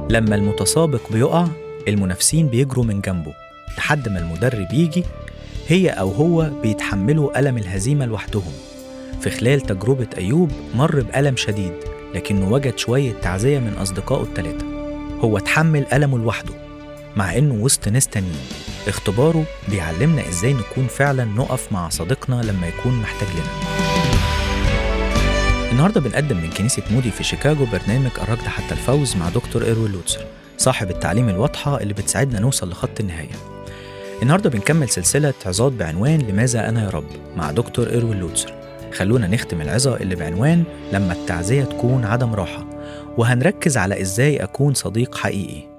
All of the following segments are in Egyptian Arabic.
لما المتسابق بيقع المنافسين بيجروا من جنبه لحد ما المدرب يجي هي أو هو بيتحملوا ألم الهزيمة لوحدهم في خلال تجربة أيوب مر بألم شديد لكنه وجد شوية تعزية من أصدقائه التلاتة هو اتحمل ألمه لوحده مع إنه وسط ناس تانيين اختباره بيعلمنا إزاي نكون فعلا نقف مع صديقنا لما يكون محتاج لنا النهارده بنقدم من كنيسة مودي في شيكاغو برنامج الركض حتى الفوز مع دكتور إيروين لوتسر صاحب التعليم الواضحة اللي بتساعدنا نوصل لخط النهاية النهارده بنكمل سلسلة عظات بعنوان لماذا أنا يا رب مع دكتور إيروين لوتسر خلونا نختم العظة اللي بعنوان لما التعزية تكون عدم راحة وهنركز على إزاي أكون صديق حقيقي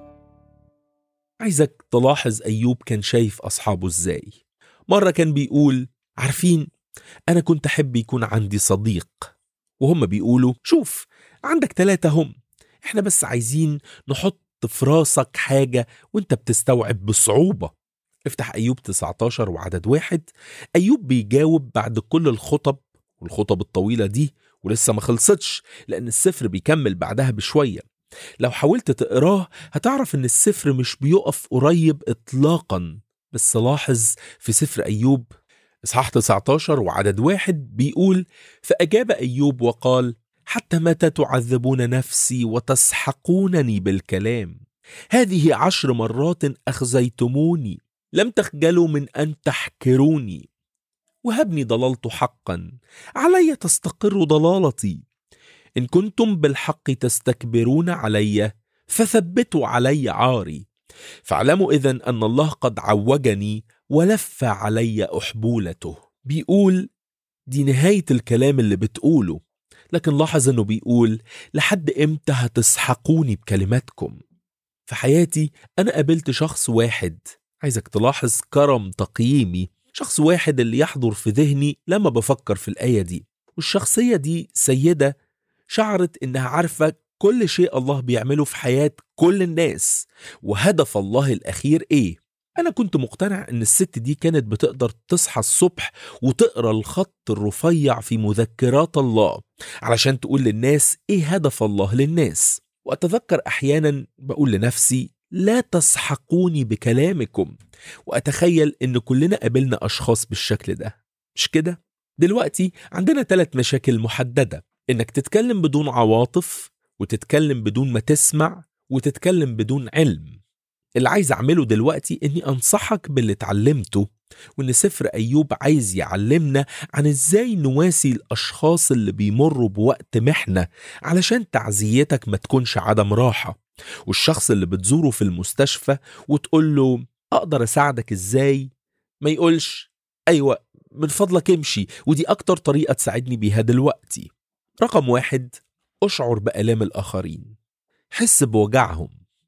عايزك تلاحظ أيوب كان شايف أصحابه إزاي مرة كان بيقول عارفين أنا كنت أحب يكون عندي صديق وهم بيقولوا شوف عندك ثلاثة هم احنا بس عايزين نحط في راسك حاجة وانت بتستوعب بصعوبة افتح أيوب 19 وعدد واحد أيوب بيجاوب بعد كل الخطب والخطب الطويلة دي ولسه ما خلصتش لأن السفر بيكمل بعدها بشوية لو حاولت تقراه هتعرف ان السفر مش بيقف قريب اطلاقا بس لاحظ في سفر ايوب اصحاح 19 وعدد واحد بيقول فاجاب ايوب وقال حتى متى تعذبون نفسي وتسحقونني بالكلام هذه عشر مرات اخزيتموني لم تخجلوا من ان تحكروني وهبني ضللت حقا علي تستقر ضلالتي إن كنتم بالحق تستكبرون علي فثبتوا علي عاري فاعلموا إذن أن الله قد عوجني ولف علي أحبولته بيقول دي نهاية الكلام اللي بتقوله لكن لاحظ أنه بيقول لحد إمتى هتسحقوني بكلماتكم في حياتي أنا قابلت شخص واحد عايزك تلاحظ كرم تقييمي شخص واحد اللي يحضر في ذهني لما بفكر في الآية دي والشخصية دي سيدة شعرت انها عارفه كل شيء الله بيعمله في حياه كل الناس وهدف الله الاخير ايه انا كنت مقتنع ان الست دي كانت بتقدر تصحى الصبح وتقرا الخط الرفيع في مذكرات الله علشان تقول للناس ايه هدف الله للناس واتذكر احيانا بقول لنفسي لا تسحقوني بكلامكم واتخيل ان كلنا قابلنا اشخاص بالشكل ده مش كده دلوقتي عندنا ثلاث مشاكل محدده انك تتكلم بدون عواطف وتتكلم بدون ما تسمع وتتكلم بدون علم اللي عايز اعمله دلوقتي اني انصحك باللي اتعلمته وان سفر ايوب عايز يعلمنا عن ازاي نواسي الاشخاص اللي بيمروا بوقت محنه علشان تعزيتك ما تكونش عدم راحه والشخص اللي بتزوره في المستشفى وتقول له اقدر اساعدك ازاي ما يقولش ايوه من فضلك امشي ودي اكتر طريقه تساعدني بيها دلوقتي رقم واحد أشعر بآلام الآخرين حس بوجعهم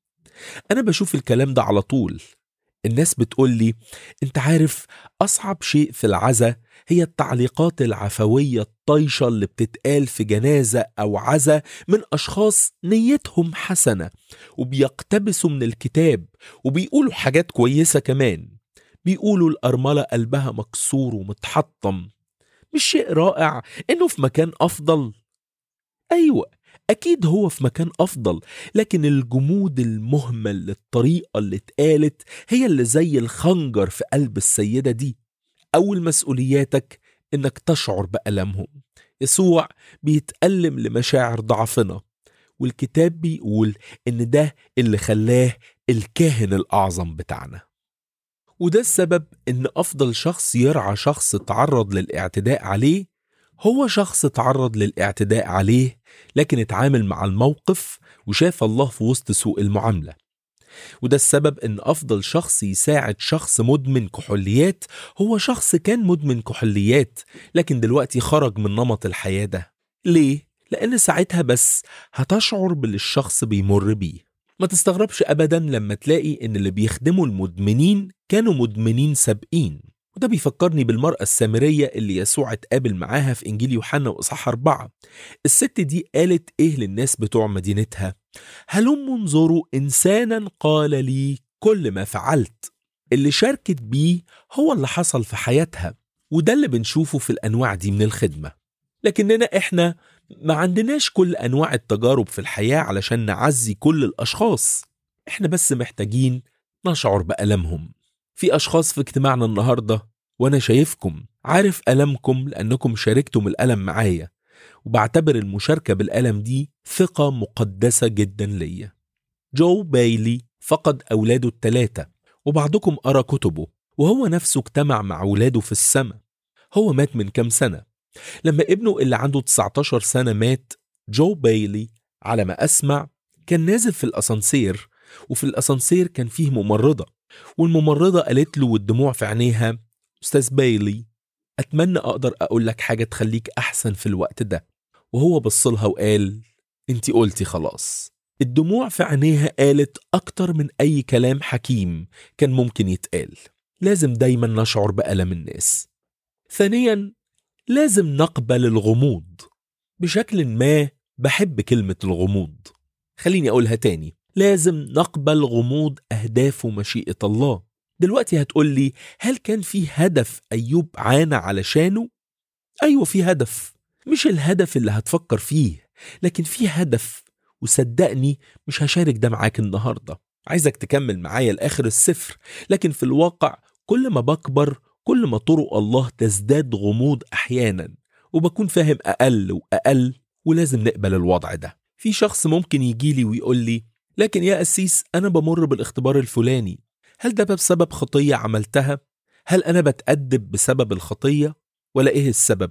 أنا بشوف الكلام ده على طول الناس بتقول لي أنت عارف أصعب شيء في العزا هي التعليقات العفوية الطايشة اللي بتتقال في جنازة أو عزا من أشخاص نيتهم حسنة وبيقتبسوا من الكتاب وبيقولوا حاجات كويسة كمان بيقولوا الأرملة قلبها مكسور ومتحطم مش شيء رائع إنه في مكان أفضل أيوة أكيد هو في مكان أفضل لكن الجمود المهمل للطريقة اللي اتقالت هي اللي زي الخنجر في قلب السيدة دي أول مسؤولياتك إنك تشعر بألمهم يسوع بيتألم لمشاعر ضعفنا والكتاب بيقول إن ده اللي خلاه الكاهن الأعظم بتاعنا وده السبب إن أفضل شخص يرعى شخص تعرض للاعتداء عليه هو شخص تعرض للاعتداء عليه لكن اتعامل مع الموقف وشاف الله في وسط سوء المعاملة وده السبب ان افضل شخص يساعد شخص مدمن كحوليات هو شخص كان مدمن كحوليات لكن دلوقتي خرج من نمط الحياة ده ليه؟ لان ساعتها بس هتشعر باللي الشخص بيمر بيه ما تستغربش ابدا لما تلاقي ان اللي بيخدموا المدمنين كانوا مدمنين سابقين وده بيفكرني بالمرأة السامرية اللي يسوع اتقابل معاها في إنجيل يوحنا وإصحاح أربعة الست دي قالت إيه للناس بتوع مدينتها هلم انظروا إنسانا قال لي كل ما فعلت اللي شاركت بيه هو اللي حصل في حياتها وده اللي بنشوفه في الأنواع دي من الخدمة لكننا إحنا ما عندناش كل أنواع التجارب في الحياة علشان نعزي كل الأشخاص إحنا بس محتاجين نشعر بألمهم في أشخاص في اجتماعنا النهاردة وأنا شايفكم عارف ألمكم لأنكم شاركتم الألم معايا وبعتبر المشاركة بالألم دي ثقة مقدسة جدا ليا جو بايلي فقد أولاده التلاتة وبعضكم قرأ كتبه وهو نفسه اجتمع مع ولاده في السماء هو مات من كام سنة لما ابنه اللي عنده 19 سنة مات جو بايلي على ما أسمع كان نازل في الأسانسير وفي الأسانسير كان فيه ممرضة والممرضة قالت له والدموع في عينيها أستاذ بايلي أتمنى أقدر أقول لك حاجة تخليك أحسن في الوقت ده وهو بصلها وقال أنت قلتي خلاص الدموع في عينيها قالت أكتر من أي كلام حكيم كان ممكن يتقال لازم دايما نشعر بألم الناس ثانيا لازم نقبل الغموض بشكل ما بحب كلمة الغموض خليني أقولها تاني لازم نقبل غموض أهداف ومشيئة الله دلوقتي هتقول لي هل كان في هدف أيوب عانى علشانه؟ أيوة في هدف مش الهدف اللي هتفكر فيه لكن في هدف وصدقني مش هشارك ده معاك النهاردة عايزك تكمل معايا لآخر السفر لكن في الواقع كل ما بكبر كل ما طرق الله تزداد غموض أحيانا وبكون فاهم أقل وأقل ولازم نقبل الوضع ده في شخص ممكن يجيلي ويقول لي لكن يا أسيس أنا بمر بالاختبار الفلاني هل ده بسبب خطية عملتها؟ هل أنا بتأدب بسبب الخطية؟ ولا إيه السبب؟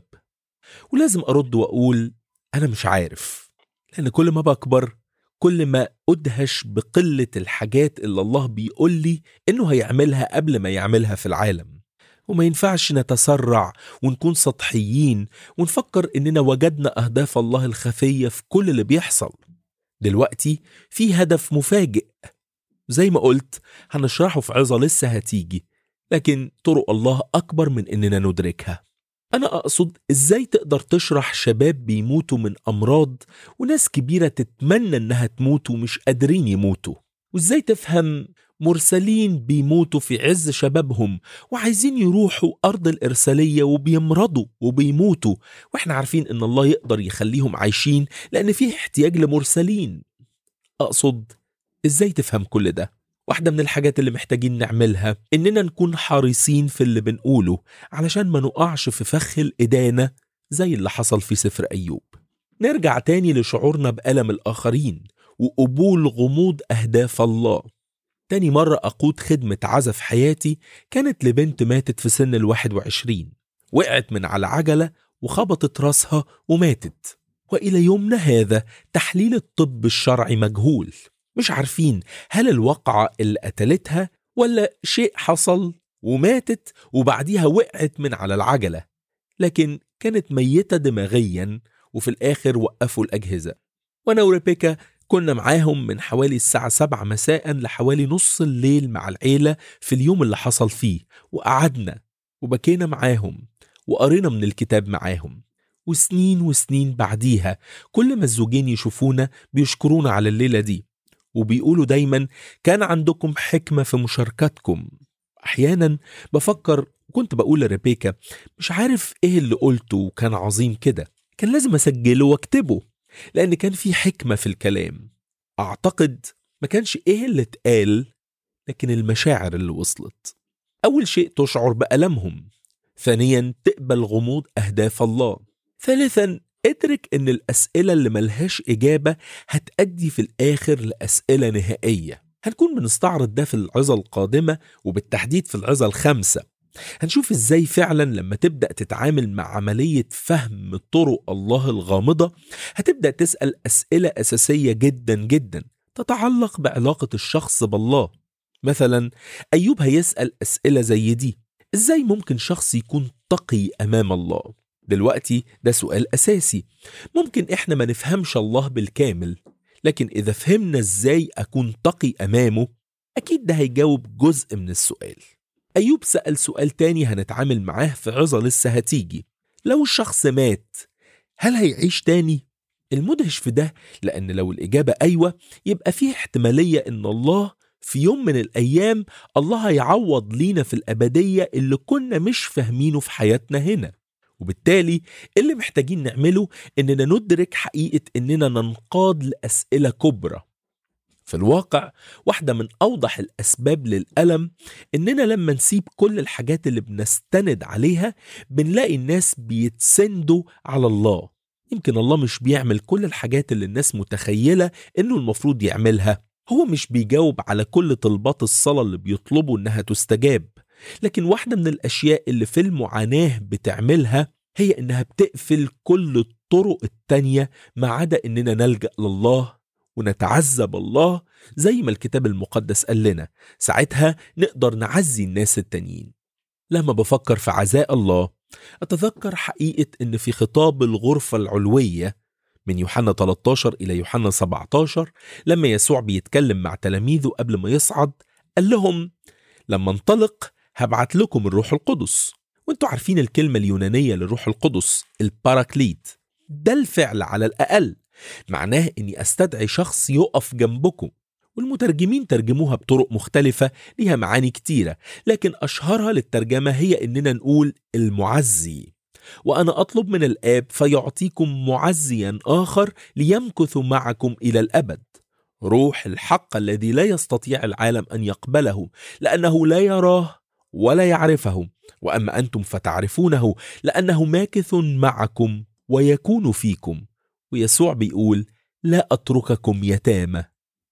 ولازم أرد وأقول أنا مش عارف لأن كل ما بكبر كل ما أدهش بقلة الحاجات اللي الله بيقول لي إنه هيعملها قبل ما يعملها في العالم وما ينفعش نتسرع ونكون سطحيين ونفكر إننا وجدنا أهداف الله الخفية في كل اللي بيحصل دلوقتي في هدف مفاجئ زي ما قلت هنشرحه في عظة لسه هتيجي لكن طرق الله أكبر من إننا ندركها أنا أقصد إزاي تقدر تشرح شباب بيموتوا من أمراض وناس كبيرة تتمنى إنها تموت ومش قادرين يموتوا وإزاي تفهم مرسلين بيموتوا في عز شبابهم وعايزين يروحوا أرض الإرسالية وبيمرضوا وبيموتوا وإحنا عارفين إن الله يقدر يخليهم عايشين لأن فيه احتياج لمرسلين أقصد إزاي تفهم كل ده؟ واحدة من الحاجات اللي محتاجين نعملها إننا نكون حريصين في اللي بنقوله علشان ما نقعش في فخ الإدانة زي اللي حصل في سفر أيوب نرجع تاني لشعورنا بألم الآخرين وقبول غموض أهداف الله تاني مرة أقود خدمة عزا في حياتي كانت لبنت ماتت في سن الواحد وعشرين وقعت من على عجلة وخبطت راسها وماتت وإلى يومنا هذا تحليل الطب الشرعي مجهول مش عارفين هل الوقعة اللي قتلتها ولا شيء حصل وماتت وبعديها وقعت من على العجلة لكن كانت ميتة دماغيا وفي الآخر وقفوا الأجهزة وأنا وريبيكا كنا معاهم من حوالي الساعة سبعة مساء لحوالي نص الليل مع العيلة في اليوم اللي حصل فيه وقعدنا وبكينا معاهم وقرينا من الكتاب معاهم وسنين وسنين بعديها كل ما الزوجين يشوفونا بيشكرونا على الليلة دي وبيقولوا دايما كان عندكم حكمة في مشاركتكم أحيانا بفكر كنت بقول لريبيكا مش عارف ايه اللي قلته وكان عظيم كده كان لازم اسجله واكتبه لان كان في حكمة في الكلام اعتقد ما كانش ايه اللي اتقال لكن المشاعر اللي وصلت اول شيء تشعر بألمهم ثانيا تقبل غموض اهداف الله ثالثا ادرك ان الاسئله اللي ملهاش اجابه هتأدي في الاخر لاسئله نهائيه هنكون بنستعرض ده في العظة القادمة وبالتحديد في العظة الخامسة هنشوف ازاي فعلا لما تبدأ تتعامل مع عملية فهم طرق الله الغامضة هتبدأ تسأل أسئلة أساسية جدا جدا تتعلق بعلاقة الشخص بالله مثلا أيوب هيسأل أسئلة زي دي ازاي ممكن شخص يكون تقي أمام الله دلوقتي ده سؤال أساسي ممكن إحنا ما نفهمش الله بالكامل لكن إذا فهمنا إزاي أكون تقي أمامه أكيد ده هيجاوب جزء من السؤال أيوب سأل سؤال تاني هنتعامل معاه في عظة لسه هتيجي لو الشخص مات هل هيعيش تاني؟ المدهش في ده لأن لو الإجابة أيوة يبقى فيه احتمالية إن الله في يوم من الأيام الله هيعوض لينا في الأبدية اللي كنا مش فاهمينه في حياتنا هنا وبالتالي اللي محتاجين نعمله إننا ندرك حقيقة إننا ننقاد لأسئلة كبرى في الواقع واحدة من أوضح الأسباب للألم إننا لما نسيب كل الحاجات اللي بنستند عليها بنلاقي الناس بيتسندوا على الله يمكن الله مش بيعمل كل الحاجات اللي الناس متخيلة إنه المفروض يعملها هو مش بيجاوب على كل طلبات الصلاة اللي بيطلبوا إنها تستجاب لكن واحدة من الأشياء اللي في المعاناة بتعملها هي إنها بتقفل كل الطرق التانية ما عدا إننا نلجأ لله ونتعذب الله زي ما الكتاب المقدس قال لنا ساعتها نقدر نعزي الناس التانيين لما بفكر في عزاء الله أتذكر حقيقة إن في خطاب الغرفة العلوية من يوحنا 13 إلى يوحنا 17 لما يسوع بيتكلم مع تلاميذه قبل ما يصعد قال لهم لما انطلق هبعت لكم الروح القدس وانتوا عارفين الكلمة اليونانية للروح القدس الباراكليت ده الفعل على الأقل معناه اني استدعي شخص يقف جنبكم والمترجمين ترجموها بطرق مختلفة ليها معاني كتيرة لكن أشهرها للترجمة هي إننا نقول المعزي وأنا أطلب من الآب فيعطيكم معزيا آخر ليمكث معكم إلى الأبد روح الحق الذي لا يستطيع العالم أن يقبله لأنه لا يراه ولا يعرفه وأما أنتم فتعرفونه لأنه ماكث معكم ويكون فيكم ويسوع بيقول لا أترككم يتامى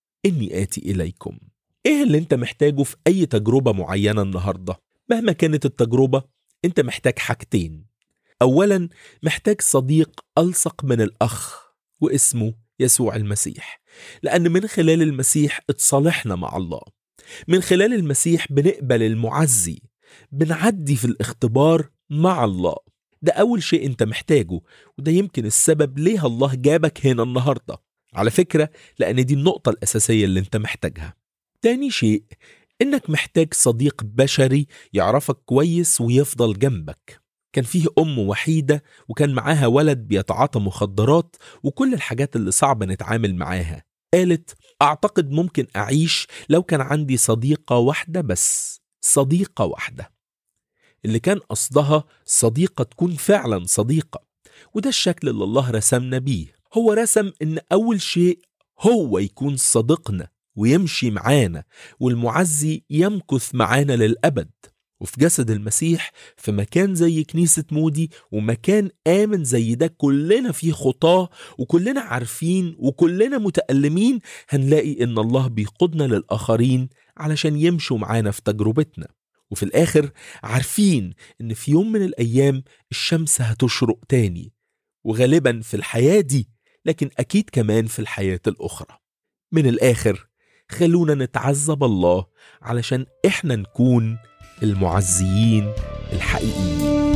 إني آتي إليكم إيه اللي أنت محتاجه في أي تجربة معينة النهاردة؟ مهما كانت التجربة أنت محتاج حاجتين أولا محتاج صديق ألصق من الأخ واسمه يسوع المسيح لأن من خلال المسيح اتصالحنا مع الله من خلال المسيح بنقبل المعزي بنعدي في الاختبار مع الله ده أول شيء أنت محتاجه وده يمكن السبب ليه الله جابك هنا النهاردة على فكرة لأن دي النقطة الأساسية اللي أنت محتاجها تاني شيء إنك محتاج صديق بشري يعرفك كويس ويفضل جنبك كان فيه أم وحيدة وكان معاها ولد بيتعاطى مخدرات وكل الحاجات اللي صعب نتعامل معاها قالت أعتقد ممكن أعيش لو كان عندي صديقة واحدة بس صديقة واحدة اللي كان قصدها صديقة تكون فعلا صديقة وده الشكل اللي الله رسمنا بيه هو رسم إن أول شيء هو يكون صديقنا ويمشي معانا والمعزي يمكث معانا للأبد وفي جسد المسيح في مكان زي كنيسة مودي ومكان آمن زي ده كلنا فيه خطاه وكلنا عارفين وكلنا متألمين هنلاقي إن الله بيقودنا للآخرين علشان يمشوا معانا في تجربتنا وفي الآخر عارفين إن في يوم من الأيام الشمس هتشرق تاني وغالبا في الحياة دي لكن أكيد كمان في الحياة الأخرى من الآخر خلونا نتعذب الله علشان إحنا نكون المعزيين الحقيقيين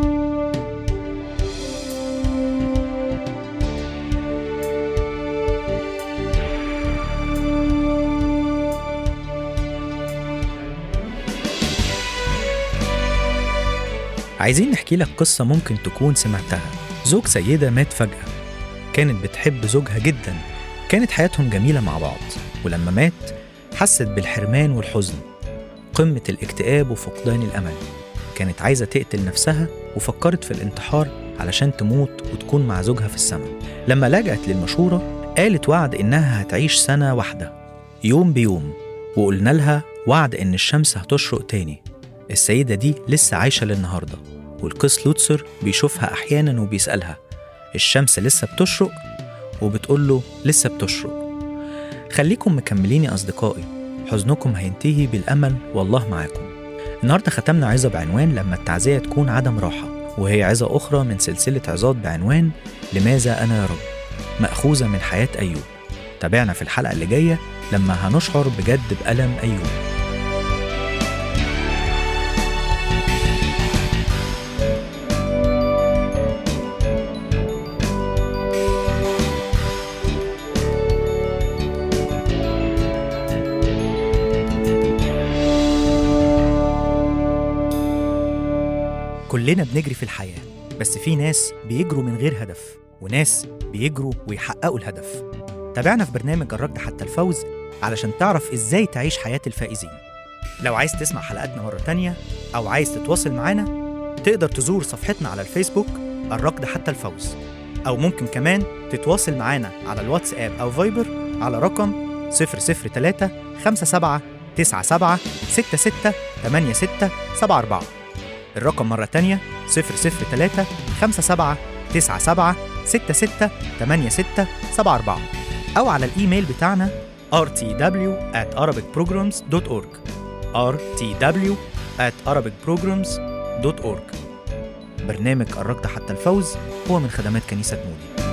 عايزين نحكي لك قصة ممكن تكون سمعتها زوج سيدة مات فجأة كانت بتحب زوجها جدا كانت حياتهم جميلة مع بعض ولما مات حست بالحرمان والحزن قمة الاكتئاب وفقدان الأمل كانت عايزة تقتل نفسها وفكرت في الانتحار علشان تموت وتكون مع زوجها في السماء لما لجأت للمشورة قالت وعد إنها هتعيش سنة واحدة يوم بيوم وقلنا لها وعد إن الشمس هتشرق تاني السيدة دي لسه عايشة للنهاردة والقس لوتسر بيشوفها أحيانا وبيسألها الشمس لسه بتشرق وبتقول له لسه بتشرق خليكم مكملين يا أصدقائي حزنكم هينتهي بالأمل والله معاكم النهاردة ختمنا عظة بعنوان لما التعزية تكون عدم راحة وهي عظة أخرى من سلسلة عظات بعنوان لماذا أنا يا رب مأخوذة من حياة أيوب تابعنا في الحلقة اللي جاية لما هنشعر بجد بألم أيوب كلنا بنجري في الحياة بس في ناس بيجروا من غير هدف وناس بيجروا ويحققوا الهدف تابعنا في برنامج الركض حتى الفوز علشان تعرف ازاي تعيش حياة الفائزين لو عايز تسمع حلقاتنا مرة تانية أو عايز تتواصل معانا تقدر تزور صفحتنا على الفيسبوك الركض حتى الفوز أو ممكن كمان تتواصل معانا على الواتساب أو فايبر على رقم 003 57 97 66 86 74 الرقم مرة تانية 003 57 97 66 86 74 أو على الإيميل بتاعنا rtw at arabicprograms.org rtw at arabicprograms.org برنامج الركض حتى الفوز هو من خدمات كنيسة مودي